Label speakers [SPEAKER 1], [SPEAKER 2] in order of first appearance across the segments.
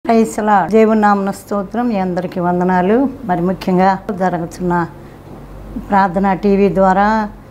[SPEAKER 1] క్రైస్తల దేవునామన స్తోత్రం మీ అందరికీ వందనాలు మరి ముఖ్యంగా జరుగుతున్న ప్రార్థన టీవీ ద్వారా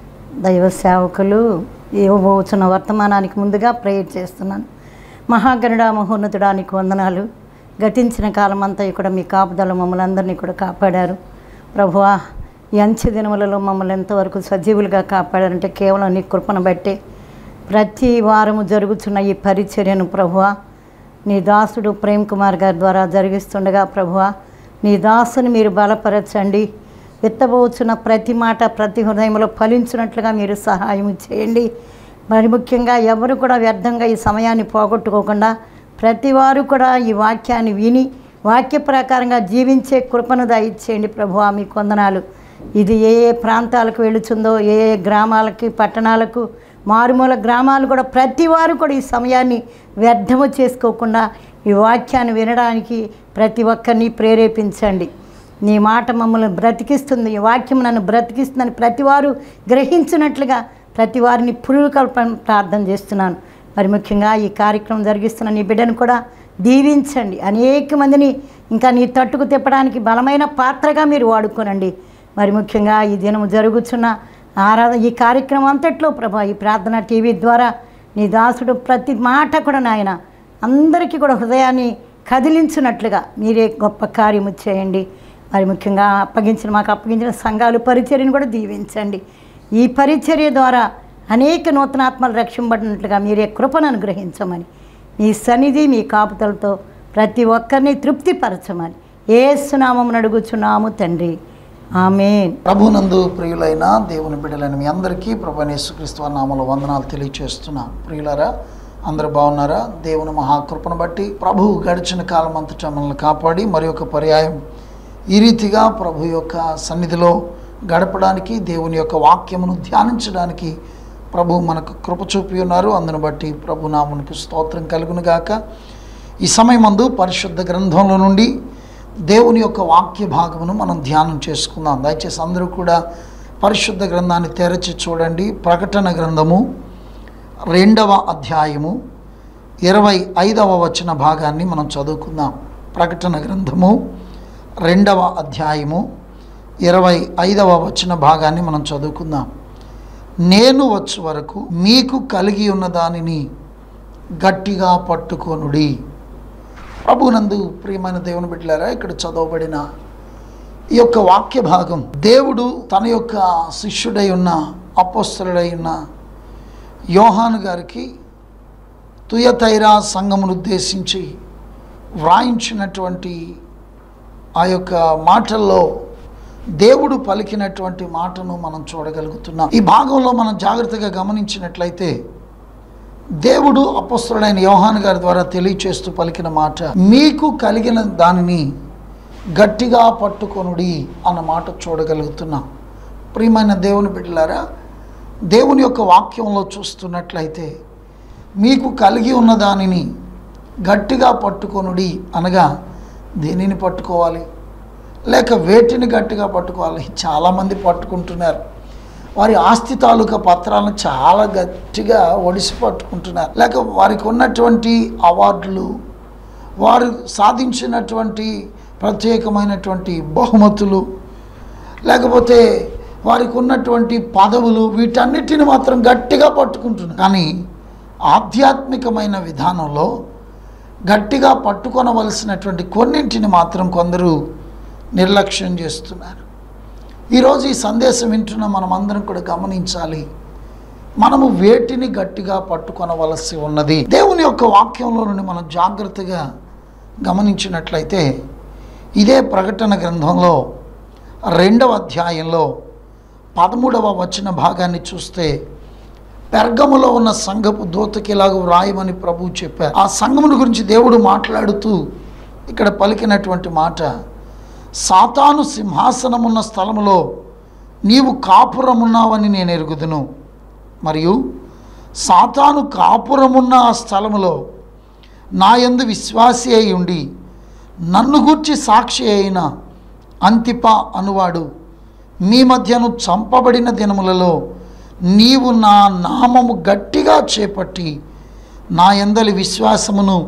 [SPEAKER 1] దైవ సేవకులు ఇవ్వబోతున్న వర్తమానానికి ముందుగా ప్రేయర్ చేస్తున్నాను మహాగరుడ మహోన్నతుడానికి వందనాలు గతించిన కాలం అంతా కూడా మీ కాపుదల మమ్మల్ని అందరినీ కూడా కాపాడారు ప్రభువా ఈ అంచె దినములలో మమ్మల్ని ఎంతవరకు సజీవులుగా కాపాడారంటే కేవలం నీ కృపను బట్టే ప్రతి వారము జరుగుతున్న ఈ పరిచర్యను ప్రభువా నీ దాసుడు ప్రేమ్ కుమార్ గారి ద్వారా జరిగిస్తుండగా ప్రభువా నీ దాసుని మీరు బలపరచండి విత్తబోచున్న ప్రతి మాట ప్రతి హృదయంలో ఫలించినట్లుగా మీరు సహాయం చేయండి మరి ముఖ్యంగా ఎవరు కూడా వ్యర్థంగా ఈ సమయాన్ని పోగొట్టుకోకుండా ప్రతి వారు కూడా ఈ వాక్యాన్ని విని వాక్య ప్రకారంగా జీవించే కృపను దయచేయండి ప్రభువా మీ కొందనాలు ఇది ఏ ఏ ప్రాంతాలకు వెళుతుందో ఏ ఏ గ్రామాలకి పట్టణాలకు మారుమూల గ్రామాలు కూడా ప్రతి వారు కూడా ఈ సమయాన్ని వ్యర్థము చేసుకోకుండా ఈ వాక్యాన్ని వినడానికి ప్రతి ఒక్కరిని ప్రేరేపించండి నీ మాట మమ్మల్ని బ్రతికిస్తుంది ఈ వాక్యం నన్ను బ్రతికిస్తుందని ప్రతి వారు గ్రహించినట్లుగా ప్రతి వారిని పురుకల్పన ప్రార్థన చేస్తున్నాను మరి ముఖ్యంగా ఈ కార్యక్రమం జరిగిస్తున్న నీ బిడ్డను కూడా దీవించండి అనేక మందిని ఇంకా నీ తట్టుకు తిప్పడానికి బలమైన పాత్రగా మీరు వాడుకోనండి మరి ముఖ్యంగా ఈ దినము జరుగుతున్న ఆరాధన ఈ కార్యక్రమం అంతట్లో ప్రభా ఈ ప్రార్థన టీవీ ద్వారా నీ దాసుడు ప్రతి మాట కూడా నాయన అందరికీ కూడా హృదయాన్ని కదిలించినట్లుగా మీరే గొప్ప కార్యము చేయండి మరి ముఖ్యంగా అప్పగించిన మాకు అప్పగించిన సంఘాలు పరిచర్యను కూడా దీవించండి ఈ పరిచర్య ద్వారా అనేక నూతనాత్మలు రక్షింపడినట్లుగా మీరే కృపను అనుగ్రహించమని మీ సన్నిధి మీ కాపుతలతో ప్రతి ఒక్కరిని తృప్తిపరచమని ఏ సునామం అడుగుచున్నాము తండ్రి ఆమెన్
[SPEAKER 2] ప్రభునందు ప్రియులైన దేవుని బిడ్డలైన మీ అందరికీ ప్రభు యేసుక్రీస్తు వారి నామములో వందనాలు తెలియచేస్తున్నా ప్రియులారా అందరూ బాగున్నారా దేవుని మహాకృపను బట్టి ప్రభు గడిచిన కాలం అంతటా మనల్ని కాపాడి మరి ఒక పర్యాయం ఈ రీతిగా ప్రభు యొక్క సన్నిధిలో గడపడానికి దేవుని యొక్క వాక్యమును ధ్యానించడానికి ప్రభు మనకు కృప చూపి ఉన్నారు అందును బట్టి ప్రభు నామునికి స్తోత్రం కలుగును గాక ఈ సమయమందు పరిశుద్ధ గ్రంథంలో నుండి దేవుని యొక్క వాక్య భాగమును మనం ధ్యానం చేసుకుందాం దయచేసి అందరూ కూడా పరిశుద్ధ గ్రంథాన్ని తెరచి చూడండి ప్రకటన గ్రంథము రెండవ అధ్యాయము ఇరవై ఐదవ వచన భాగాన్ని మనం చదువుకుందాం ప్రకటన గ్రంథము రెండవ అధ్యాయము ఇరవై ఐదవ వచన భాగాన్ని మనం చదువుకుందాం నేను వచ్చు వరకు మీకు కలిగి ఉన్న దానిని గట్టిగా పట్టుకొనుడి ప్రభునందు ప్రియమైన దేవుని బిడ్డలారా ఇక్కడ చదవబడిన ఈ యొక్క వాక్య భాగం దేవుడు తన యొక్క శిష్యుడై ఉన్న అపోస్తలుడై ఉన్న యోహాను గారికి తుయతైరా సంఘమును ఉద్దేశించి వ్రాయించినటువంటి ఆ యొక్క మాటల్లో దేవుడు పలికినటువంటి మాటను మనం చూడగలుగుతున్నాం ఈ భాగంలో మనం జాగ్రత్తగా గమనించినట్లయితే దేవుడు అపస్తుడైన యోహాన్ గారి ద్వారా తెలియచేస్తూ పలికిన మాట మీకు కలిగిన దానిని గట్టిగా పట్టుకొనుడి అన్న మాట చూడగలుగుతున్నాం ప్రియమైన దేవుని బిడ్డలారా దేవుని యొక్క వాక్యంలో చూస్తున్నట్లయితే మీకు కలిగి ఉన్న దానిని గట్టిగా పట్టుకొనుడి అనగా దేనిని పట్టుకోవాలి లేక వేటిని గట్టిగా పట్టుకోవాలి చాలామంది పట్టుకుంటున్నారు వారి ఆస్తి తాలూకా పత్రాలను చాలా గట్టిగా ఒడిసి పట్టుకుంటున్నారు లేక వారికి ఉన్నటువంటి అవార్డులు వారు సాధించినటువంటి ప్రత్యేకమైనటువంటి బహుమతులు లేకపోతే వారికి ఉన్నటువంటి పదవులు వీటన్నిటిని మాత్రం గట్టిగా పట్టుకుంటున్నారు కానీ ఆధ్యాత్మికమైన విధానంలో గట్టిగా పట్టుకొనవలసినటువంటి కొన్నింటిని మాత్రం కొందరు నిర్లక్ష్యం చేస్తున్నారు ఈరోజు ఈ సందేశం వింటున్న మనం అందరం కూడా గమనించాలి మనము వేటిని గట్టిగా పట్టుకొనవలసి ఉన్నది దేవుని యొక్క వాక్యంలో నుండి మనం జాగ్రత్తగా గమనించినట్లయితే ఇదే ప్రకటన గ్రంథంలో రెండవ అధ్యాయంలో పదమూడవ వచన భాగాన్ని చూస్తే పెర్గములో ఉన్న సంఘపు దూతకి ఇలాగ వ్రాయమని ప్రభువు చెప్పారు ఆ సంఘముని గురించి దేవుడు మాట్లాడుతూ ఇక్కడ పలికినటువంటి మాట సాతాను సింహాసనమున్న స్థలములో నీవు కాపురమున్నావని నేను ఎరుగుదును మరియు సాతాను కాపురమున్న ఆ స్థలములో నా యందు విశ్వాసి అయి ఉండి నన్ను గూర్చి సాక్షి అయిన అంతిప అనువాడు మీ మధ్యను చంపబడిన దినములలో నీవు నా నామము గట్టిగా చేపట్టి నా ఎందలి విశ్వాసమును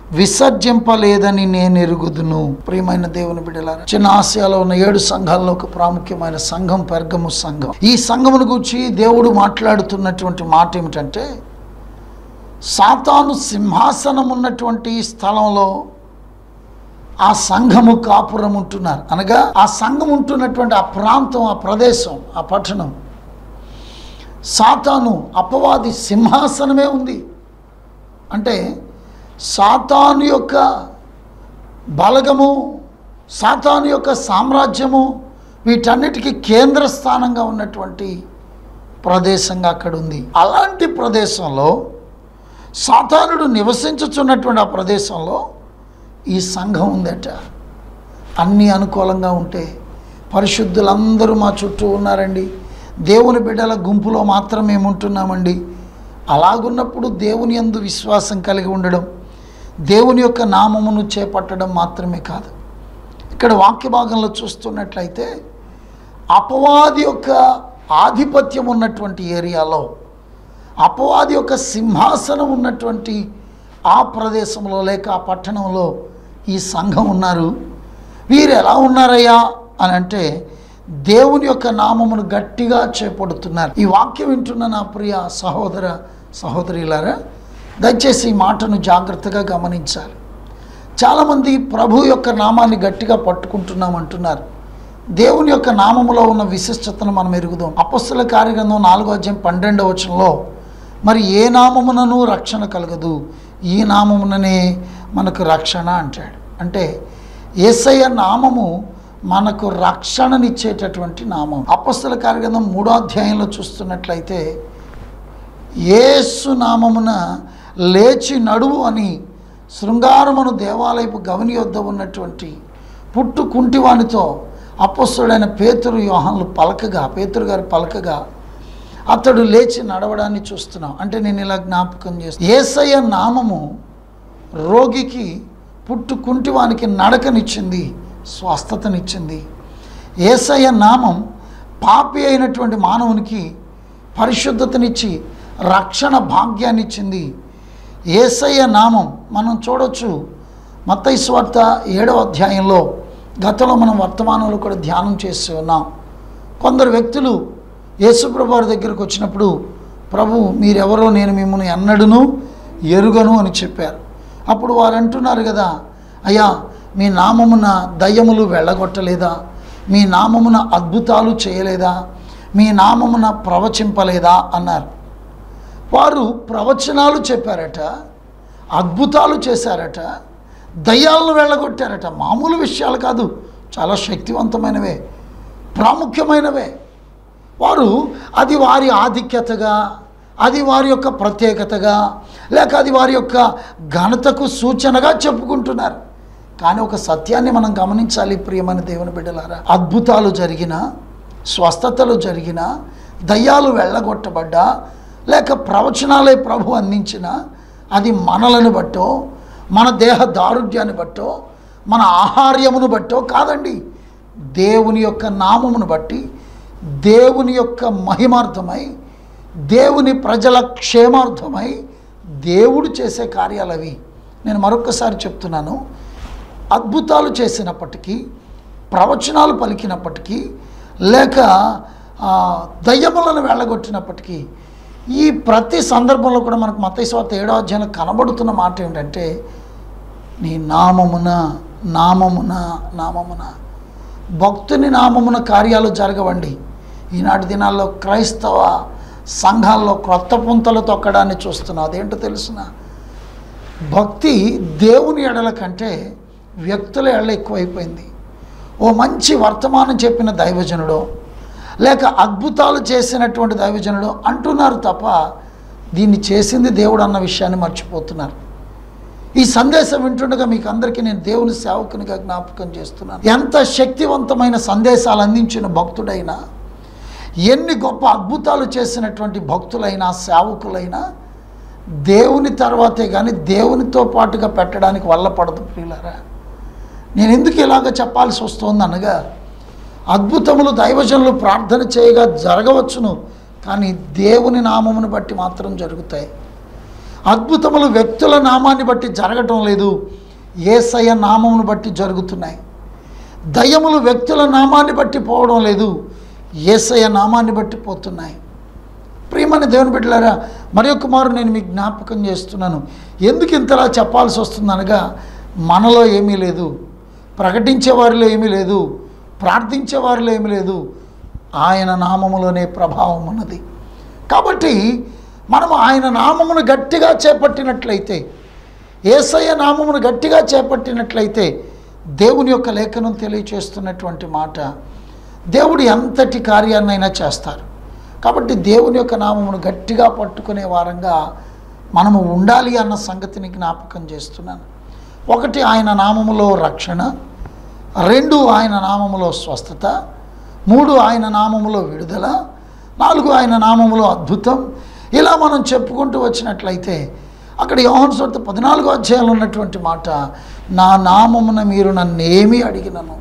[SPEAKER 2] విసర్జింపలేదని నేను ఎరుగుదును ప్రియమైన దేవుని బిడ్డలారా చిన్న ఆసియాలో ఉన్న ఏడు సంఘాల్లో ఒక ప్రాముఖ్యమైన సంఘం పెర్గము సంఘం ఈ సంఘమును గురించి దేవుడు మాట్లాడుతున్నటువంటి మాట ఏమిటంటే సాతాను సింహాసనం ఉన్నటువంటి స్థలంలో ఆ సంఘము కాపురం ఉంటున్నారు అనగా ఆ సంఘం ఉంటున్నటువంటి ఆ ప్రాంతం ఆ ప్రదేశం ఆ పట్టణం సాతాను అపవాది సింహాసనమే ఉంది అంటే సాతాను యొక్క బలగము సాతాను యొక్క సామ్రాజ్యము వీటన్నిటికీ కేంద్ర స్థానంగా ఉన్నటువంటి ప్రదేశంగా అక్కడ ఉంది అలాంటి ప్రదేశంలో సాతానుడు నివసించుచున్నటువంటి ఆ ప్రదేశంలో ఈ సంఘం ఉందట అన్నీ అనుకూలంగా ఉంటే పరిశుద్ధులందరూ మా చుట్టూ ఉన్నారండి దేవుని బిడ్డల గుంపులో మాత్రం మేము ఉంటున్నామండి అలాగున్నప్పుడు దేవుని యందు విశ్వాసం కలిగి ఉండడం దేవుని యొక్క నామమును చేపట్టడం మాత్రమే కాదు ఇక్కడ వాక్య భాగంలో చూస్తున్నట్లయితే అపవాది యొక్క ఆధిపత్యం ఉన్నటువంటి ఏరియాలో అపవాది యొక్క సింహాసనం ఉన్నటువంటి ఆ ప్రదేశంలో లేక ఆ పట్టణంలో ఈ సంఘం ఉన్నారు వీరు ఎలా ఉన్నారయ్యా అని అంటే దేవుని యొక్క నామమును గట్టిగా చేపడుతున్నారు ఈ వాక్యం వింటున్న నా ప్రియ సహోదర సహోదరులారా దయచేసి ఈ మాటను జాగ్రత్తగా గమనించాలి చాలామంది ప్రభు యొక్క నామాన్ని గట్టిగా పట్టుకుంటున్నాం అంటున్నారు దేవుని యొక్క నామములో ఉన్న విశిష్టతను మనం ఎరుగుదాం అపస్సుల కార్యగ్రంథం నాలుగో అధ్యాయం పన్నెండవ వచనంలో మరి ఏ నామమునను రక్షణ కలగదు ఈ నామముననే మనకు రక్షణ అంటాడు అంటే ఏసయ్య నామము మనకు రక్షణనిచ్చేటటువంటి నామం అపస్సుల కార్యగ్రంథం మూడో అధ్యాయంలో చూస్తున్నట్లయితే యేసు నామమున లేచి నడువు అని శృంగారమును దేవాలయపు గవని యొద్ద ఉన్నటువంటి పుట్టు కుంటివానితో అపస్సుడైన పేతురు యోహాన్లు పలకగా పేతురు గారు పలకగా అతడు లేచి నడవడాన్ని చూస్తున్నాం అంటే నేను ఇలా జ్ఞాపకం చేస్తాను ఏసయ్య నామము రోగికి పుట్టు కుంటివానికి నడకనిచ్చింది స్వస్థతనిచ్చింది ఏసయ్య నామం పాపి అయినటువంటి మానవునికి పరిశుద్ధతనిచ్చి రక్షణ భాగ్యాన్ని ఇచ్చింది ఏసయ్య నామం మనం చూడొచ్చు మత్తయి స్వార్త ఏడవ అధ్యాయంలో గతంలో మనం వర్తమానంలో కూడా ధ్యానం చేసి ఉన్నాం కొందరు వ్యక్తులు యేసుప్రభు వారి దగ్గరకు వచ్చినప్పుడు ప్రభు మీరెవరో నేను మిమ్మల్ని ఎన్నడును ఎరుగను అని చెప్పారు అప్పుడు వారు అంటున్నారు కదా అయ్యా మీ నామమున దయ్యములు వెళ్ళగొట్టలేదా మీ నామమున అద్భుతాలు చేయలేదా మీ నామమున ప్రవచింపలేదా అన్నారు వారు ప్రవచనాలు చెప్పారట అద్భుతాలు చేశారట దయ్యాలను వెళ్ళగొట్టారట మామూలు విషయాలు కాదు చాలా శక్తివంతమైనవే ప్రాముఖ్యమైనవే వారు అది వారి ఆధిక్యతగా అది వారి యొక్క ప్రత్యేకతగా లేక అది వారి యొక్క ఘనతకు సూచనగా చెప్పుకుంటున్నారు కానీ ఒక సత్యాన్ని మనం గమనించాలి ప్రియమైన దేవుని బిడ్డలారా అద్భుతాలు జరిగిన స్వస్థతలు జరిగిన దయ్యాలు వెళ్ళగొట్టబడ్డా లేక ప్రవచనాలే ప్రభు అందించిన అది మనలను బట్టో మన దేహ దారుఢ్యాన్ని బట్టో మన ఆహార్యమును బట్టో కాదండి దేవుని యొక్క నామమును బట్టి దేవుని యొక్క మహిమార్థమై దేవుని ప్రజల క్షేమార్థమై దేవుడు చేసే కార్యాలు అవి నేను మరొకసారి చెప్తున్నాను అద్భుతాలు చేసినప్పటికీ ప్రవచనాలు పలికినప్పటికీ లేక ఆ, దయ్యములను వెళ్ళగొట్టినప్పటికీ ఈ ప్రతి సందర్భంలో కూడా మనకు మతైస్వార్త ఏడో అధ్యాయంలో కనబడుతున్న మాట ఏంటంటే నీ నామమున నామమున నామమున భక్తుని నామమున కార్యాలు జరగవండి ఈనాటి దినాల్లో క్రైస్తవ సంఘాల్లో క్రొత్త పుంతలు తొక్కడాన్ని చూస్తున్నాం అదేంటో తెలుసునా భక్తి దేవుని ఎడల కంటే వ్యక్తుల ఎడల ఎక్కువైపోయింది ఓ మంచి వర్తమానం చెప్పిన దైవజనుడు లేక అద్భుతాలు చేసినటువంటి దైవజనుడు అంటున్నారు తప్ప దీన్ని చేసింది దేవుడు అన్న విషయాన్ని మర్చిపోతున్నారు ఈ సందేశం వింటుండగా మీకు అందరికీ నేను దేవుని సేవకునిగా జ్ఞాపకం చేస్తున్నాను ఎంత శక్తివంతమైన సందేశాలు అందించిన భక్తుడైనా ఎన్ని గొప్ప అద్భుతాలు చేసినటువంటి భక్తులైనా సేవకులైనా దేవుని తర్వాతే కానీ దేవునితో పాటుగా పెట్టడానికి వల్ల పడదు ప్రియులారా నేను ఎందుకు ఇలాగ చెప్పాల్సి వస్తుంది అనగా అద్భుతములు దైవజనులు ప్రార్థన చేయగా జరగవచ్చును కానీ దేవుని నామమును బట్టి మాత్రం జరుగుతాయి అద్భుతములు వ్యక్తుల నామాన్ని బట్టి జరగటం లేదు ఏసయ్య నామమును బట్టి జరుగుతున్నాయి దయ్యములు వ్యక్తుల నామాన్ని బట్టి పోవడం లేదు ఏసయ్య నామాన్ని బట్టి పోతున్నాయి ప్రియమైన దేవుని బిడ్డలారా మరి ఒక మారు నేను మీకు జ్ఞాపకం చేస్తున్నాను ఎందుకు ఇంతలా చెప్పాల్సి వస్తుంది అనగా మనలో ఏమీ లేదు ప్రకటించే వారిలో ఏమీ లేదు ప్రార్థించే వారిలో ఏమీ లేదు ఆయన నామములోనే ప్రభావం ఉన్నది కాబట్టి మనం ఆయన నామమును గట్టిగా చేపట్టినట్లయితే ఏసయ్య నామమును గట్టిగా చేపట్టినట్లయితే దేవుని యొక్క లేఖనం తెలియచేస్తున్నటువంటి మాట దేవుడు ఎంతటి కార్యాన్నైనా చేస్తారు కాబట్టి దేవుని యొక్క నామమును గట్టిగా పట్టుకునే వారంగా మనము ఉండాలి అన్న సంగతిని జ్ఞాపకం చేస్తున్నాను ఒకటి ఆయన నామములో రక్షణ రెండు ఆయన నామములో స్వస్థత మూడు ఆయన నామములో విడుదల నాలుగు ఆయన నామములో అద్భుతం ఇలా మనం చెప్పుకుంటూ వచ్చినట్లయితే అక్కడ యోహన్ సొంత పద్నాలుగో అధ్యాయంలో ఉన్నటువంటి మాట నా నామమున మీరు నన్నేమి అడిగినను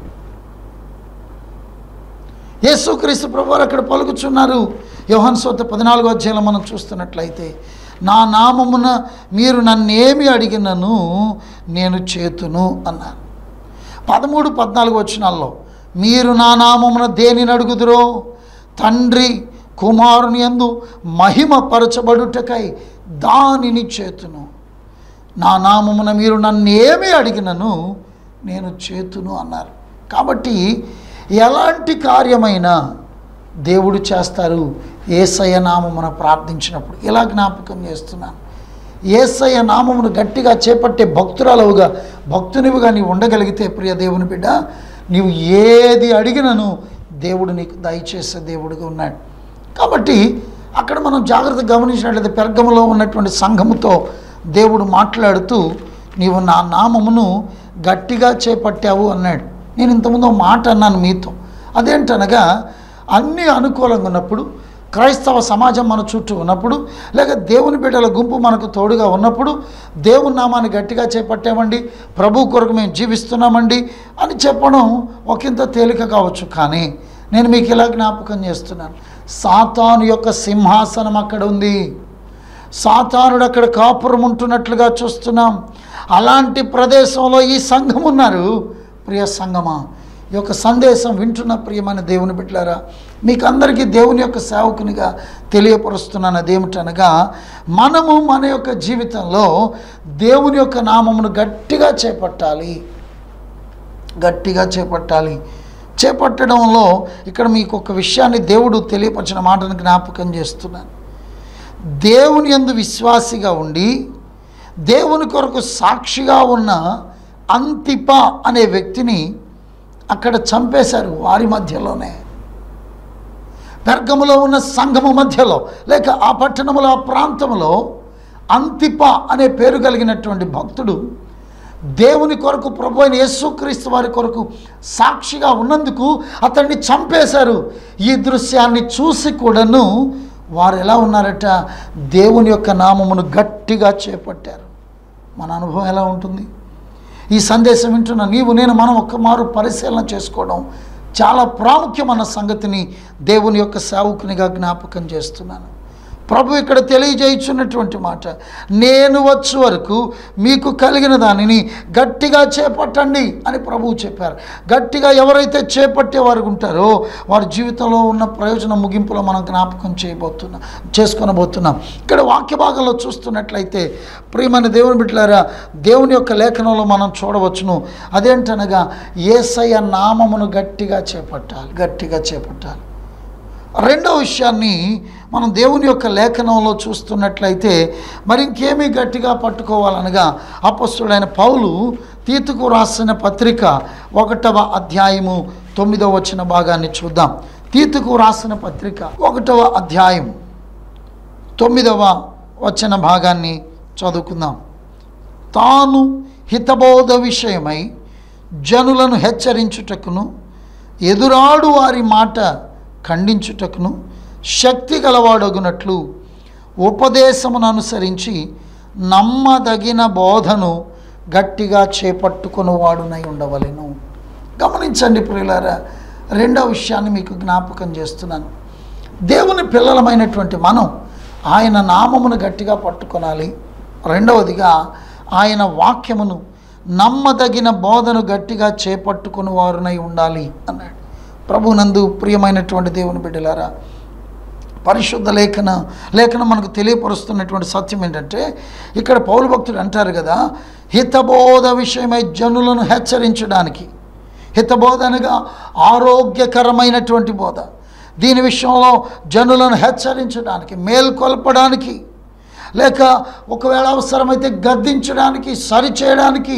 [SPEAKER 2] యేసుక్రీస్తు ప్రభు వారు అక్కడ పలుకుచున్నారు యోహన్ సోత పద్నాలుగో అధ్యాయంలో మనం చూస్తున్నట్లయితే నా నామమున మీరు నన్నేమి అడిగినను నేను చేతును అన్నారు పదమూడు పద్నాలుగు వచనాల్లో మీరు నా నామమున దేనిని అడుగుదురో తండ్రి కుమారుని యందు మహిమ పరచబడుటకై దానిని చేతును నా నామమున మీరు నన్ను ఏమి అడిగినను నేను చేతును అన్నారు కాబట్టి ఎలాంటి కార్యమైనా దేవుడు చేస్తారు ఏసయ్య నామమున ప్రార్థించినప్పుడు ఇలా జ్ఞాపకం చేస్తున్నాను ఏసయ్య నామమును గట్టిగా చేపట్టే భక్తురాలవుగా భక్తునివిగా నీవు ఉండగలిగితే ప్రియ దేవుని బిడ్డ నీవు ఏది అడిగినను దేవుడు నీకు దయచేసే దేవుడిగా ఉన్నాడు కాబట్టి అక్కడ మనం జాగ్రత్తగా గమనించినట్లయితే పెర్గములో ఉన్నటువంటి సంఘముతో దేవుడు మాట్లాడుతూ నీవు నా నామమును గట్టిగా చేపట్టావు అన్నాడు నేను ఇంతకుముందు ఒక మాట అన్నాను మీతో అదేంటనగా అన్నీ అనుకూలంగా ఉన్నప్పుడు క్రైస్తవ సమాజం మన చుట్టూ ఉన్నప్పుడు లేక దేవుని బిడ్డల గుంపు మనకు తోడుగా ఉన్నప్పుడు దేవుని నామాన్ని గట్టిగా చేపట్టామండి ప్రభు కొరకు మేము జీవిస్తున్నామండి అని చెప్పడం ఒకంత తేలిక కావచ్చు కానీ నేను మీకు ఇలా జ్ఞాపకం చేస్తున్నాను సాతాను యొక్క సింహాసనం అక్కడ ఉంది సాతానుడు అక్కడ కాపురం ఉంటున్నట్లుగా చూస్తున్నాం అలాంటి ప్రదేశంలో ఈ సంఘం ఉన్నారు ప్రియ సంఘమా ఈ యొక్క సందేశం వింటున్న ప్రియమైన దేవుని బిడ్డలారా మీకు అందరికీ దేవుని యొక్క సేవకునిగా తెలియపరుస్తున్నాను అదేమిటనగా మనము మన యొక్క జీవితంలో దేవుని యొక్క నామమును గట్టిగా చేపట్టాలి గట్టిగా చేపట్టాలి చేపట్టడంలో ఇక్కడ మీకు ఒక విషయాన్ని దేవుడు తెలియపరిచిన మాటను జ్ఞాపకం చేస్తున్నాను దేవుని యందు విశ్వాసిగా ఉండి దేవుని కొరకు సాక్షిగా ఉన్న అంతిప అనే వ్యక్తిని అక్కడ చంపేశారు వారి మధ్యలోనే పెర్గములో ఉన్న సంఘము మధ్యలో లేక ఆ పట్టణములో ఆ ప్రాంతంలో అంతిప అనే పేరు కలిగినటువంటి భక్తుడు దేవుని కొరకు ప్రభు అయిన యేసుక్రీస్తు వారి కొరకు సాక్షిగా ఉన్నందుకు అతన్ని చంపేశారు ఈ దృశ్యాన్ని చూసి కూడాను వారు ఎలా ఉన్నారట దేవుని యొక్క నామమును గట్టిగా చేపట్టారు మన అనుభవం ఎలా ఉంటుంది ఈ సందేశం వింటున్న నీవు నేను మనం ఒక్క మారు పరిశీలన చేసుకోవడం చాలా ప్రాముఖ్యమైన సంగతిని దేవుని యొక్క సేవకునిగా జ్ఞాపకం చేస్తున్నాను ప్రభు ఇక్కడ తెలియజేయుచున్నటువంటి మాట నేను వచ్చు వరకు మీకు కలిగిన దానిని గట్టిగా చేపట్టండి అని ప్రభువు చెప్పారు గట్టిగా ఎవరైతే చేపట్టేవారు ఉంటారో వారి జీవితంలో ఉన్న ప్రయోజన ముగింపులో మనం జ్ఞాపకం చేయబోతున్నాం చేసుకొనబోతున్నాం ఇక్కడ వాక్య భాగంలో చూస్తున్నట్లయితే ప్రియమైన దేవుని బిడ్డలారా దేవుని యొక్క లేఖనంలో మనం చూడవచ్చును అదేంటనగా ఏసయ్య నామమును గట్టిగా చేపట్టాలి గట్టిగా చేపట్టాలి రెండో విషయాన్ని మనం దేవుని యొక్క లేఖనంలో చూస్తున్నట్లయితే మరి ఇంకేమీ గట్టిగా పట్టుకోవాలనగా అపస్తుడైన పౌలు తీతుకు రాసిన పత్రిక ఒకటవ అధ్యాయము తొమ్మిదవ వచ్చిన భాగాన్ని చూద్దాం తీతుకు రాసిన పత్రిక ఒకటవ అధ్యాయం తొమ్మిదవ వచ్చిన భాగాన్ని చదువుకుందాం తాను హితబోధ విషయమై జనులను హెచ్చరించుటకును ఎదురాడు వారి మాట ఖండించుటకును శక్తి గలవాడగునట్లు ఉపదేశమును అనుసరించి నమ్మదగిన బోధను గట్టిగా చేపట్టుకుని వాడునై ఉండవలెను గమనించండి ప్రియులారా రెండో విషయాన్ని మీకు జ్ఞాపకం చేస్తున్నాను దేవుని పిల్లలమైనటువంటి మనం ఆయన నామమును గట్టిగా పట్టుకొనాలి రెండవదిగా ఆయన వాక్యమును నమ్మదగిన బోధను గట్టిగా చేపట్టుకుని వారునై ఉండాలి అన్నాడు ప్రభునందు ప్రియమైనటువంటి దేవుని బిడ్డలారా పరిశుద్ధ లేఖన లేఖనం మనకు తెలియపరుస్తున్నటువంటి సత్యం ఏంటంటే ఇక్కడ పౌలు భక్తుడు అంటారు కదా హితబోధ విషయమై జనులను హెచ్చరించడానికి హితబోధ అనగా ఆరోగ్యకరమైనటువంటి బోధ దీని విషయంలో జనులను హెచ్చరించడానికి మేల్కొల్పడానికి లేక ఒకవేళ అవసరమైతే గద్దించడానికి సరిచేయడానికి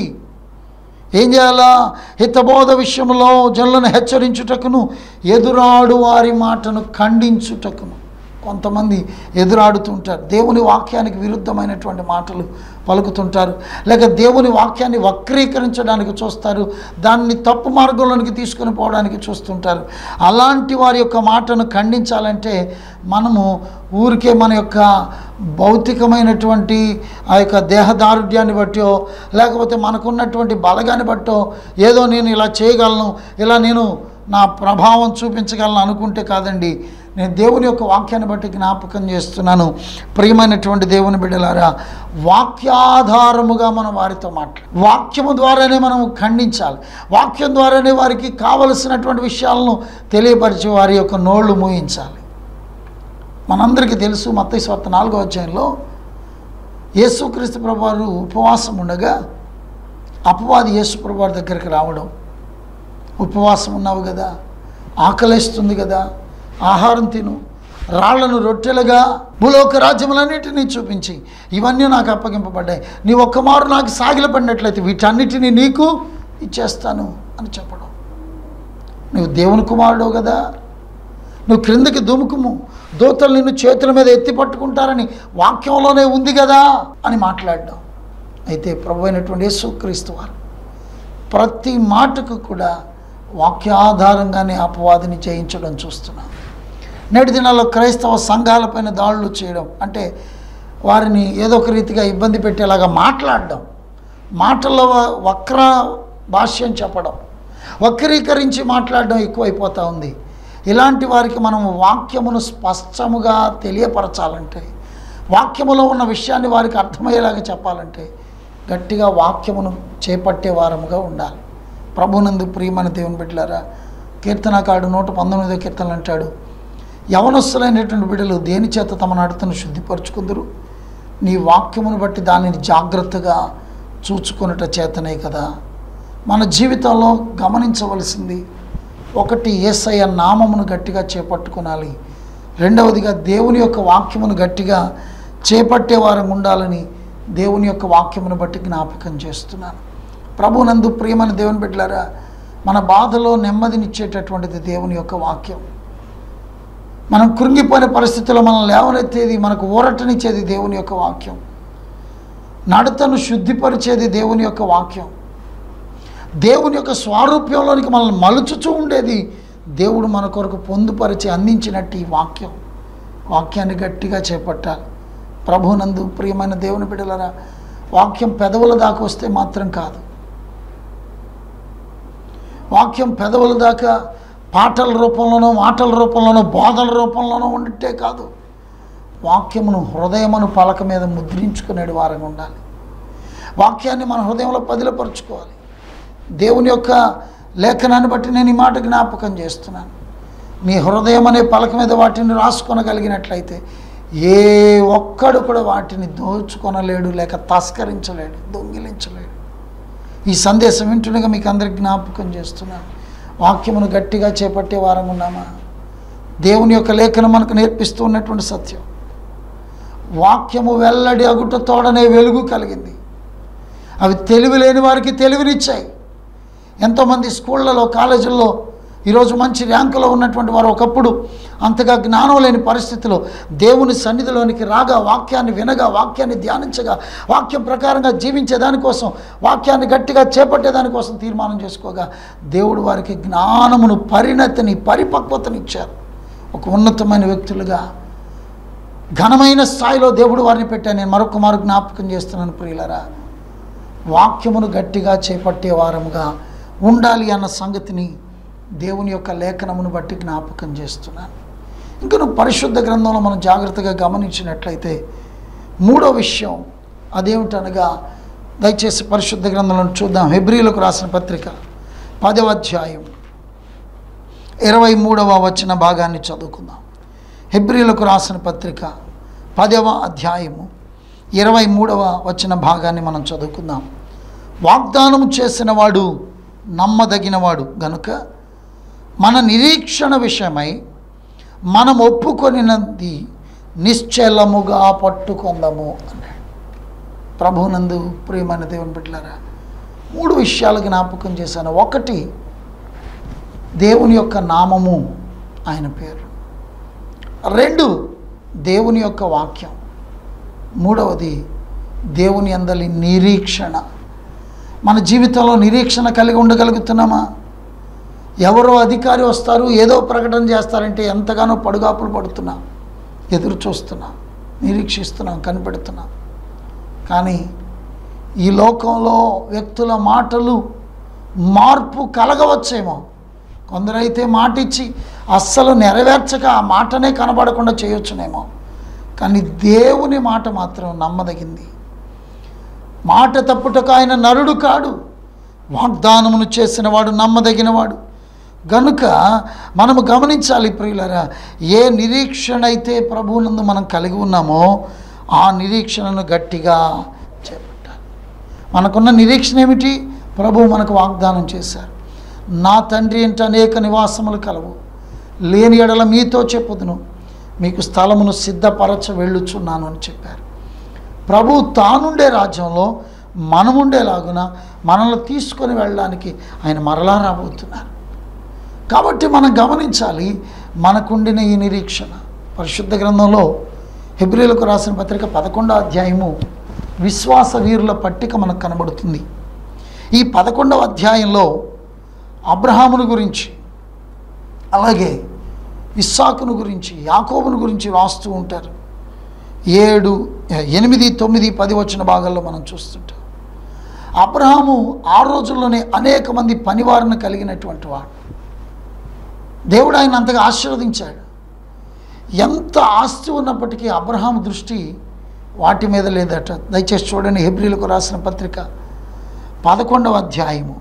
[SPEAKER 2] ఏం చేయాలా హితబోధ విషయంలో జనులను హెచ్చరించుటకును ఎదురాడు వారి మాటను ఖండించుటకును కొంతమంది ఎదురాడుతుంటారు దేవుని వాక్యానికి విరుద్ధమైనటువంటి మాటలు పలుకుతుంటారు లేక దేవుని వాక్యాన్ని వక్రీకరించడానికి చూస్తారు దాన్ని తప్పు మార్గంలోనికి తీసుకొని పోవడానికి చూస్తుంటారు అలాంటి వారి యొక్క మాటను ఖండించాలంటే మనము ఊరికే మన యొక్క భౌతికమైనటువంటి ఆ యొక్క దేహదారుఢ్యాన్ని బట్టో లేకపోతే మనకున్నటువంటి బలగాన్ని బట్టో ఏదో నేను ఇలా చేయగలను ఇలా నేను నా ప్రభావం చూపించగలను అనుకుంటే కాదండి నేను దేవుని యొక్క వాక్యాన్ని బట్టి జ్ఞాపకం చేస్తున్నాను ప్రియమైనటువంటి దేవుని బిడ్డలారా వాక్యాధారముగా మనం వారితో మాట్లాడు వాక్యము ద్వారానే మనం ఖండించాలి వాక్యం ద్వారానే వారికి కావలసినటువంటి విషయాలను తెలియపరిచి వారి యొక్క నోళ్ళు మూయించాలి మనందరికీ తెలుసు మత్తయి స్వార్థ నాలుగో అధ్యాయంలో యేసుక్రీస్తు ప్రభు వారు ఉపవాసం ఉండగా అపవాది యేసు ప్రభు వారి దగ్గరికి రావడం ఉపవాసం ఉన్నావు కదా ఆకలేస్తుంది కదా ఆహారం తిను రాళ్లను రొట్టెలుగా భూలోక రాజ్యములన్నిటినీ చూపించి ఇవన్నీ నాకు అప్పగింపబడ్డాయి నీ ఒక్క మారు నాకు సాగిలపడినట్లయితే వీటన్నిటినీ నీకు ఇచ్చేస్తాను అని చెప్పడం నువ్వు దేవుని కుమారుడు కదా నువ్వు క్రిందకి దుముకుము దూతలు నిన్ను చేతుల మీద ఎత్తి పట్టుకుంటారని వాక్యంలోనే ఉంది కదా అని మాట్లాడడం అయితే ప్రభు అయినటువంటి యేసుక్రీస్తు వారు ప్రతి మాటకు కూడా వాక్యాధారంగానే అపవాదిని జయించడం చూస్తున్నాం నేటి దినాల్లో క్రైస్తవ సంఘాలపైన దాడులు చేయడం అంటే వారిని ఏదో ఒక రీతిగా ఇబ్బంది పెట్టేలాగా మాట్లాడడం మాటల్లో వ- వక్ర భాష్యం చెప్పడం వక్రీకరించి మాట్లాడడం ఎక్కువైపోతూ ఉంది ఇలాంటి వారికి మనం వాక్యమును స్పష్టముగా తెలియపరచాలంటే వాక్యములో ఉన్న విషయాన్ని వారికి అర్థమయ్యేలాగా చెప్పాలంటే గట్టిగా వాక్యమును చేపట్టే వారముగా ఉండాలి ప్రభునందు ప్రియమైన దేవుని బిడ్డలారా కీర్తనకాడు నూట పంతొమ్మిదో కీర్తనలు అంటాడు యవనస్తులైనటువంటి బిడ్డలు దేని చేత తమ నడతను శుద్ధిపరుచుకుందరు నీ వాక్యమును బట్టి దానిని జాగ్రత్తగా చూచుకొనుట చేతనే కదా మన జీవితంలో గమనించవలసింది ఒకటి ఏసయ్య నామమును గట్టిగా చేపట్టుకోనాలి రెండవదిగా దేవుని యొక్క వాక్యమును గట్టిగా చేపట్టే వారం ఉండాలని దేవుని యొక్క వాక్యమును బట్టి జ్ఞాపకం చేస్తున్నాను ప్రభునందు ప్రియమైన దేవుని బిడ్డలారా మన బాధలో నెమ్మదినిచ్చేటటువంటిది దేవుని యొక్క వాక్యం మనం కృంగిపోయిన పరిస్థితుల్లో మనం లేవనెత్తేది మనకు ఊరటనిచ్చేది దేవుని యొక్క వాక్యం నడతను శుద్ధిపరిచేది దేవుని యొక్క వాక్యం దేవుని యొక్క స్వారూప్యంలోనికి మనల్ని మలుచుచూ ఉండేది దేవుడు మన కొరకు పొందుపరిచి అందించినట్టు ఈ వాక్యం వాక్యాన్ని గట్టిగా చేపట్టాలి ప్రభునందు ప్రియమైన దేవుని బిడ్డలరా వాక్యం పెదవుల దాకా వస్తే మాత్రం కాదు వాక్యం పెదవుల దాకా పాటల రూపంలోనో మాటల రూపంలోనో బోధల రూపంలోనో ఉండితే కాదు వాక్యమును హృదయమును పలక మీద ముద్రించుకునే వారంగా ఉండాలి వాక్యాన్ని మన హృదయంలో పదిలపరుచుకోవాలి దేవుని యొక్క లేఖనాన్ని బట్టి నేను ఈ మాట జ్ఞాపకం చేస్తున్నాను మీ హృదయం అనే పలక మీద వాటిని రాసుకొనగలిగినట్లయితే ఏ ఒక్కడు కూడా వాటిని దోచుకొనలేడు లేక తస్కరించలేడు దొంగిలించలేడు ఈ సందేశం వింటుండగా మీకు అందరికి జ్ఞాపకం చేస్తున్నాను వాక్యమును గట్టిగా చేపట్టే వారం ఉన్నామా దేవుని యొక్క లేఖనం మనకు నేర్పిస్తూ ఉన్నటువంటి సత్యం వాక్యము వెల్లడి అగుట తోడనే వెలుగు కలిగింది అవి తెలివి లేని వారికి తెలివినిచ్చాయి ఎంతోమంది స్కూళ్ళలో కాలేజీల్లో ఈరోజు మంచి ర్యాంకులో ఉన్నటువంటి వారు ఒకప్పుడు అంతగా జ్ఞానం లేని పరిస్థితిలో దేవుని సన్నిధిలోనికి రాగా వాక్యాన్ని వినగా వాక్యాన్ని ధ్యానించగా వాక్యం ప్రకారంగా జీవించే దానికోసం వాక్యాన్ని గట్టిగా చేపట్టే దానికోసం తీర్మానం చేసుకోగా దేవుడు వారికి జ్ఞానమును పరిణతిని పరిపక్వతని ఇచ్చారు ఒక ఉన్నతమైన వ్యక్తులుగా ఘనమైన స్థాయిలో దేవుడు వారిని పెట్టాను నేను మరొక మారు జ్ఞాపకం చేస్తున్నాను ప్రియులరా వాక్యమును గట్టిగా చేపట్టే వారముగా ఉండాలి అన్న సంగతిని దేవుని యొక్క లేఖనమును బట్టి జ్ఞాపకం చేస్తున్నాను ఇంకా నువ్వు పరిశుద్ధ గ్రంథంలో మనం జాగ్రత్తగా గమనించినట్లయితే మూడో విషయం అదేమిటనగా దయచేసి పరిశుద్ధ గ్రంథంలో చూద్దాం హెబ్రిలకు రాసిన పత్రిక పదవ అధ్యాయం ఇరవై మూడవ వచ్చిన భాగాన్ని చదువుకుందాం హెబ్రిలకు రాసిన పత్రిక పదవ అధ్యాయము ఇరవై మూడవ వచ్చిన భాగాన్ని మనం చదువుకుందాం వాగ్దానం చేసిన వాడు నమ్మదగినవాడు గనుక మన నిరీక్షణ విషయమై మనం ఒప్పుకొనినది నిశ్చలముగా పట్టుకుందాము అన్నాడు ప్రభునందు ప్రియమైన దేవుని బిడ్డలారా మూడు విషయాలు జ్ఞాపకం చేశాను ఒకటి దేవుని యొక్క నామము ఆయన పేరు రెండు దేవుని యొక్క వాక్యం మూడవది దేవుని అందలి నిరీక్షణ మన జీవితంలో నిరీక్షణ కలిగి ఉండగలుగుతున్నామా ఎవరో అధికారి వస్తారు ఏదో ప్రకటన చేస్తారంటే ఎంతగానో పడుగాపులు పడుతున్నా ఎదురు చూస్తున్నా నిరీక్షిస్తున్నాం కనిపెడుతున్నాం కానీ ఈ లోకంలో వ్యక్తుల మాటలు మార్పు కలగవచ్చేమో కొందరైతే మాట ఇచ్చి అస్సలు నెరవేర్చక ఆ మాటనే కనబడకుండా చేయొచ్చునేమో కానీ దేవుని మాట మాత్రం నమ్మదగింది మాట తప్పుటకు ఆయన నరుడు కాడు వాగ్దానమును చేసినవాడు నమ్మదగినవాడు గనుక మనము గమనించాలి ప్రియులరా ఏ నిరీక్షణ అయితే ప్రభువునందు మనం కలిగి ఉన్నామో ఆ నిరీక్షణను గట్టిగా చేపట్టాలి మనకున్న నిరీక్షణ ఏమిటి ప్రభువు మనకు వాగ్దానం చేశారు నా తండ్రి ఇంట అనేక నివాసములు కలవు లేని ఎడల మీతో చెప్పుదును మీకు స్థలమును సిద్ధపరచ వెళ్ళుచున్నాను అని చెప్పారు ప్రభు తానుండే రాజ్యంలో మనముండేలాగున మనల్ని తీసుకొని వెళ్ళడానికి ఆయన మరలా రాబోతున్నారు కాబట్టి మనం గమనించాలి మనకుండిన ఈ నిరీక్షణ పరిశుద్ధ గ్రంథంలో హెబ్రిలకు రాసిన పత్రిక పదకొండో అధ్యాయము విశ్వాస వీరుల పట్టిక మనకు కనబడుతుంది ఈ పదకొండవ అధ్యాయంలో అబ్రహామును గురించి అలాగే ఇస్సాకును గురించి యాకోబును గురించి రాస్తూ ఉంటారు ఏడు ఎనిమిది తొమ్మిది పది వచ్చిన భాగాల్లో మనం చూస్తుంటాం అబ్రహాము ఆ రోజుల్లోనే అనేక మంది పనివారిని కలిగినటువంటి వాడు దేవుడు ఆయన అంతగా ఆశీర్వదించాడు ఎంత ఆస్తి ఉన్నప్పటికీ అబ్రహాం దృష్టి వాటి మీద లేదట దయచేసి చూడండి హెబ్రిలకు రాసిన పత్రిక పదకొండవ అధ్యాయము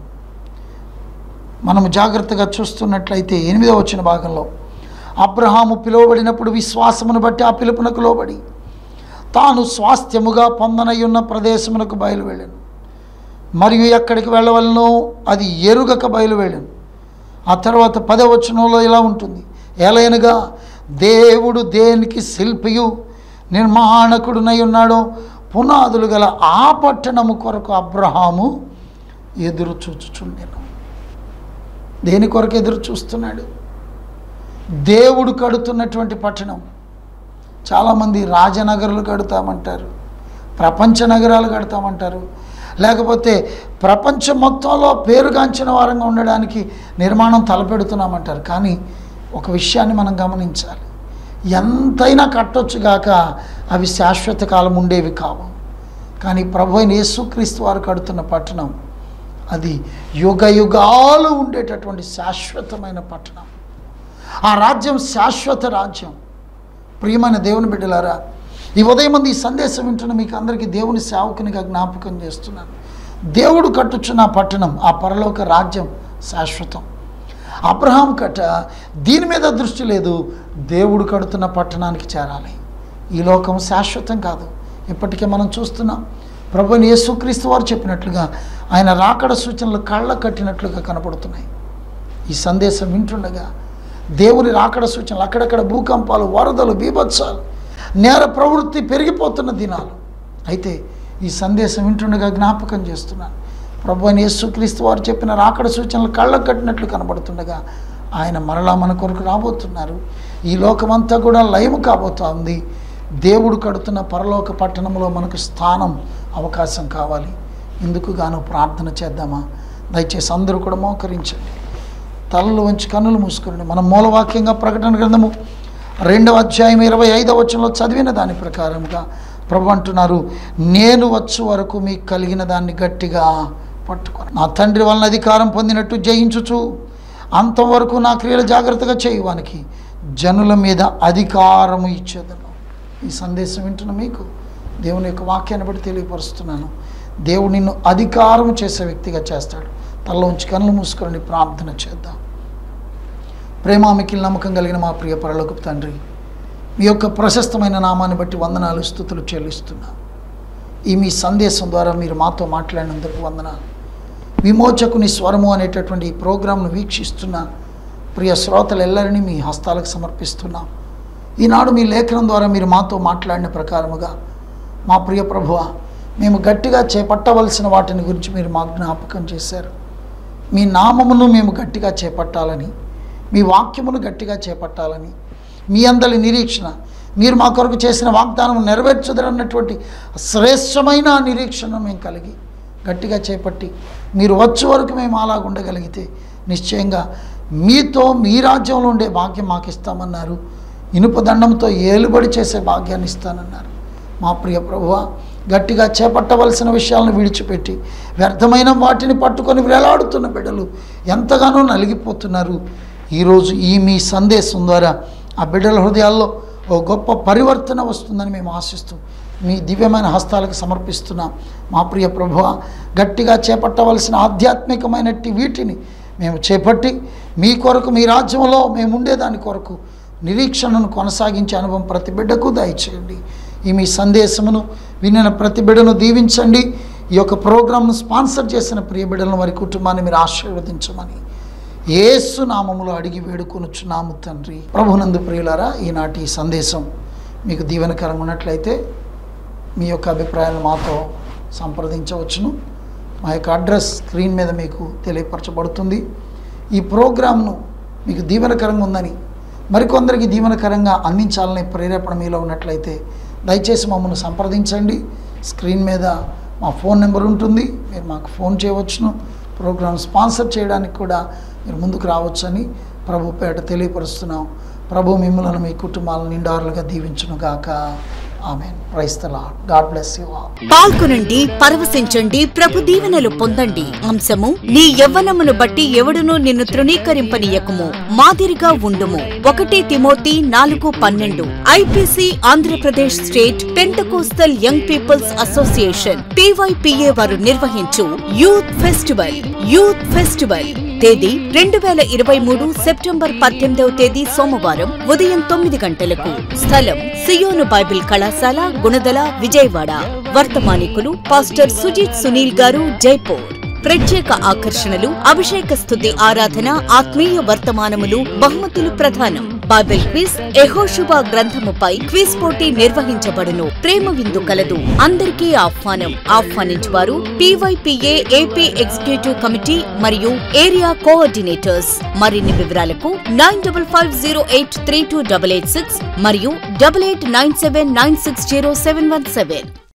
[SPEAKER 2] మనము జాగ్రత్తగా చూస్తున్నట్లయితే ఎనిమిదవ వచ్చిన భాగంలో అబ్రహాము పిలువబడినప్పుడు విశ్వాసమును బట్టి ఆ పిలుపునకు లోబడి తాను స్వాస్థ్యముగా పొందనయున్న ప్రదేశమునకు బయలు వెళ్ళాను మరియు ఎక్కడికి వెళ్ళవలనో అది ఎరుగక బయలు వెళ్ళాను ఆ తర్వాత పదవచనంలో ఇలా ఉంటుంది ఎలయనగా దేవుడు దేనికి శిల్పియు నిర్మాణకుడునై ఉన్నాడో పునాదులు గల ఆ పట్టణము కొరకు అబ్రహాము ఎదురు చూచుచుండెను దేని కొరకు ఎదురు చూస్తున్నాడు దేవుడు కడుతున్నటువంటి పట్టణం చాలామంది రాజనగరాలు కడతామంటారు ప్రపంచ నగరాలు కడతామంటారు లేకపోతే ప్రపంచం మొత్తంలో పేరుగాంచిన వారంగా ఉండడానికి నిర్మాణం తలపెడుతున్నామంటారు కానీ ఒక విషయాన్ని మనం గమనించాలి ఎంతైనా కట్టొచ్చు గాక అవి శాశ్వత కాలం ఉండేవి కావు కానీ ప్రభు అయిన యేసుక్రీస్తు వారు కడుతున్న పట్టణం అది యుగ యుగాలు ఉండేటటువంటి శాశ్వతమైన పట్టణం ఆ రాజ్యం శాశ్వత రాజ్యం ప్రియమైన దేవుని బిడ్డలారా ఈ ఉదయం మంది ఈ సందేశం వింటున్న మీకు అందరికీ దేవుని సేవకునిగా జ్ఞాపకం చేస్తున్నాను దేవుడు కట్టుచున్న ఆ పట్టణం ఆ పరలోక రాజ్యం శాశ్వతం అబ్రహాం కట్ట దీని మీద దృష్టి లేదు దేవుడు కడుతున్న పట్టణానికి చేరాలి ఈ లోకం శాశ్వతం కాదు ఇప్పటికే మనం చూస్తున్నాం ప్రభుని యేసుక్రీస్తు వారు చెప్పినట్లుగా ఆయన రాకడ సూచనలు కళ్ళ కట్టినట్లుగా కనపడుతున్నాయి ఈ సందేశం వింటుండగా దేవుని రాకడ సూచనలు అక్కడక్కడ భూకంపాలు వరదలు బీభత్సాలు నేర ప్రవృత్తి పెరిగిపోతున్న దినాలు అయితే ఈ సందేశం వింటుండగా జ్ఞాపకం చేస్తున్నాను ప్రభు అని యేసుక్రీస్తు వారు చెప్పిన రాకడ సూచనలు కళ్ళకు కట్టినట్లు కనబడుతుండగా ఆయన మరలా మన కొరకు రాబోతున్నారు ఈ లోకమంతా కూడా లయము కాబోతా ఉంది దేవుడు కడుతున్న పరలోక పట్టణంలో మనకు స్థానం అవకాశం కావాలి ఇందుకు గాను ప్రార్థన చేద్దామా దయచేసి అందరూ కూడా మోకరించండి తలలు వంచి కన్నులు మూసుకుని మనం మూలవాక్యంగా ప్రకటన గ్రంథము రెండవ అధ్యాయం ఇరవై ఐదవ వచనంలో చదివిన దాని ప్రకారంగా ప్రభు అంటున్నారు నేను వచ్చు వరకు మీకు కలిగిన దాన్ని గట్టిగా పట్టుకొని నా తండ్రి వలన అధికారం పొందినట్టు జయించుచు అంతవరకు నా క్రియలు జాగ్రత్తగా చేయువానికి జనుల మీద అధికారము ఇచ్చేదను ఈ సందేశం వింటున్న మీకు దేవుని యొక్క వాక్యాన్ని బట్టి తెలియపరుస్తున్నాను దేవుడు నిన్ను అధికారం చేసే వ్యక్తిగా చేస్తాడు తలలోంచి కళ్ళు మూసుకొని ప్రార్థన చేద్దాం ప్రేమామికిల్ నమ్మకం కలిగిన మా ప్రియ పరలోక తండ్రి మీ యొక్క ప్రశస్తమైన నామాన్ని బట్టి వందనాలు స్థుతులు చెల్లిస్తున్నా ఈ మీ సందేశం ద్వారా మీరు మాతో మాట్లాడినందుకు వందనాలు విమోచకుని స్వరము అనేటటువంటి ఈ ప్రోగ్రాంను వీక్షిస్తున్న ప్రియ శ్రోతలెల్లరినీ మీ హస్తాలకు సమర్పిస్తున్నాం ఈనాడు మీ లేఖనం ద్వారా మీరు మాతో మాట్లాడిన ప్రకారముగా మా ప్రియ ప్రభువ మేము గట్టిగా చేపట్టవలసిన వాటిని గురించి మీరు మా జ్ఞాపకం చేశారు మీ నామమును మేము గట్టిగా చేపట్టాలని మీ వాక్యమును గట్టిగా చేపట్టాలని మీ అందరి నిరీక్షణ మీరు మా కొరకు చేసిన వాగ్దానం నెరవేర్చదరన్నటువంటి శ్రేష్టమైన ఆ నిరీక్షణ మేము కలిగి గట్టిగా చేపట్టి మీరు వచ్చే వరకు మేము అలాగ ఉండగలిగితే నిశ్చయంగా మీతో మీ రాజ్యంలో ఉండే భాగ్యం మాకు ఇస్తామన్నారు ఇనుప దండంతో ఏలుబడి చేసే భాగ్యాన్ని ఇస్తానన్నారు మా ప్రియ ప్రభువ గట్టిగా చేపట్టవలసిన విషయాలను విడిచిపెట్టి వ్యర్థమైన వాటిని పట్టుకొని వేలాడుతున్న బిడ్డలు ఎంతగానో నలిగిపోతున్నారు ఈరోజు ఈ మీ సందేశం ద్వారా ఆ బిడ్డల హృదయాల్లో ఓ గొప్ప పరివర్తన వస్తుందని మేము ఆశిస్తూ మీ దివ్యమైన హస్తాలకు సమర్పిస్తున్నాం మా ప్రియ ప్రభువ గట్టిగా చేపట్టవలసిన ఆధ్యాత్మికమైనట్టి వీటిని మేము చేపట్టి మీ కొరకు మీ రాజ్యంలో మేము ఉండేదాని కొరకు నిరీక్షణను కొనసాగించే అనుభవం ప్రతి బిడ్డకు దయచేయండి ఈ మీ సందేశమును వినిన ప్రతి బిడ్డను దీవించండి ఈ యొక్క ప్రోగ్రాంను స్పాన్సర్ చేసిన ప్రియ బిడ్డలను వారి కుటుంబాన్ని మీరు ఆశీర్వదించమని ఏసు నామములో అడిగి వేడుకొనుచున్నాము తండ్రి ప్రభునందు ప్రియులారా ఈనాటి ఈ సందేశం మీకు దీవెనకరంగా ఉన్నట్లయితే మీ యొక్క అభిప్రాయాలు మాతో సంప్రదించవచ్చును మా యొక్క అడ్రస్ స్క్రీన్ మీద మీకు తెలియపరచబడుతుంది ఈ ప్రోగ్రామ్ను మీకు దీవెనకరంగా ఉందని మరికొందరికి దీవెనకరంగా అందించాలనే ప్రేరేపణ మీలో ఉన్నట్లయితే దయచేసి మమ్మల్ని సంప్రదించండి స్క్రీన్ మీద మా ఫోన్ నెంబర్ ఉంటుంది మీరు మాకు ఫోన్ చేయవచ్చును ప్రోగ్రామ్ స్పాన్సర్ చేయడానికి కూడా మీరు ముందుకు రావచ్చని ప్రభు పేట తెలియపరుస్తున్నాం ప్రభు మిమ్మల్ని మీ కుటుంబాలను నిండారులుగా దీవించును గాక ఆమె క్రైస్తలా గాడ్ బ్లెస్ యూ ఆల్
[SPEAKER 3] పాల్గొనండి పరవశించండి ప్రభు దీవెనలు పొందండి అంశము నీ యవ్వనమును బట్టి ఎవడునూ నిన్ను తృణీకరింపనీయకుము మాదిరిగా ఉండుము ఒకటి తిమోతి నాలుగు పన్నెండు IPC Andhra Pradesh state Pentecostal young peoples association PYPA వారు నిర్వహించు యూత్ ఫెస్టివల్ యూత్ ఫెస్టివల్ తేదీ రెండు వేల ఇరవై మూడు సెప్టెంబర్ పద్దెనిమిదవ తేదీ సోమవారం ఉదయం తొమ్మిది గంటలకు స్థలం సియోను బైబిల్ కళాశాల గుణదల విజయవాడ వర్తమానికులు పాస్టర్ సుజిత్ సునీల్ గారు జైపూర్ ప్రత్యేక ఆకర్షణలు అభిషేక స్థుతి ఆరాధన ఆత్మీయ వర్తమానములు బహుమతులు ప్రధానం బైబిల్ క్విజ్ ఎహోషుబా గ్రంథముపై క్విజ్ పోటీ నిర్వహించబడును ప్రేమ విందు కలదు అందరికీ ఆహ్వానం ఆహ్వానించువారు పీవైపీఏ ఏపీ ఎగ్జిక్యూటివ్ కమిటీ మరియు ఏరియా కోఆర్డినేటర్స్ మరిన్ని వివరాలకు nine double five zero eight three two double eight six మరియు double eight nine seven nine six zero seven one seven